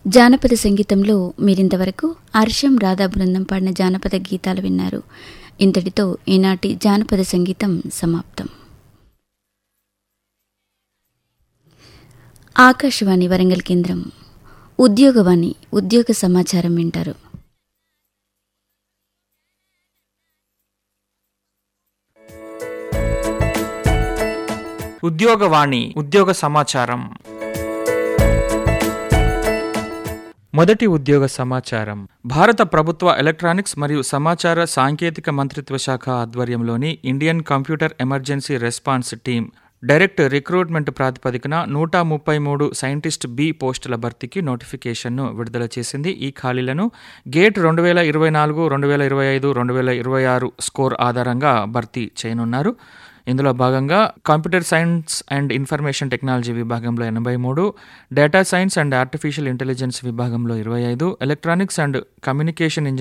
జానపద సంగీతంలో మీరింతవరకు హర్షం రాధా బృందం పాడిన జానపద గీతాలు విన్నారు ఇంతటితో ఈనాటి జానపద సంగీతం సమాప్తం ఆకాశవాణి వరంగల్ కేంద్రం ఉద్యోగవాణి ఉద్యోగ సమాచారం వింటారు ఉద్యోగవాణి ఉద్యోగ సమాచారం మొదటి ఉద్యోగ సమాచారం భారత ప్రభుత్వ ఎలక్ట్రానిక్స్ మరియు సమాచార సాంకేతిక మంత్రిత్వ శాఖ ఆధ్వర్యంలోని Indian computer emergency response team direct recruitment ప్రాతిపదికన నూట ముప్పై మూడు సైంటిస్ట్ బి పోస్టుల భర్తీకి నోటిఫికేషన్ను విడుదల చేసింది ఈ ఖాళీలను గేట్ రెండు వేల ఇరవై నాలుగు రెండు వేల ఇరవై ఐదు రెండు వేల ఇరవై ఆరు స్కోర్ ఆధారంగా భర్తీ చేయనున్నారు ఇందులో భాగంగా computer science and information technology విభాగంలో ఎనభై మూడు data science and artificial intelligence విభాగంలో ఇరవై ఐదు ఎలక్ట్రానిక్స్ అండ్ కమ్యూనికేషన్ ఇంజనీరింగ్